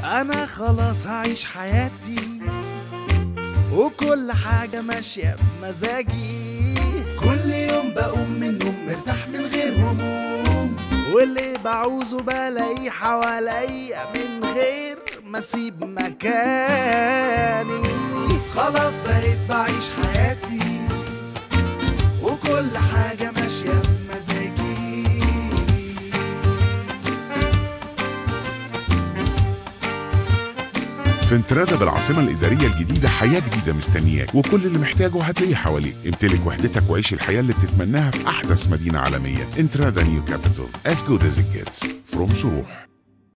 انا خلاص هعيش حياتي وكل حاجة ماشية بمزاجي كل يوم بقوم من النوم مرتاح من غير هموم واللي بعوزه بلاقيه حواليا من غير ما اسيب مكاني خلاص بقيت بعيش حياتي وكل حاجة ماشية بمزاجي في انترادا بالعاصمة الإدارية الجديدة حياة جديدة مستنياك وكل اللي محتاجه هتلاقيه حواليك امتلك وحدتك وعيش الحياة اللي بتتمناها في أحدث مدينة عالمية انترادا نيو كابيتال as good as it gets from صروح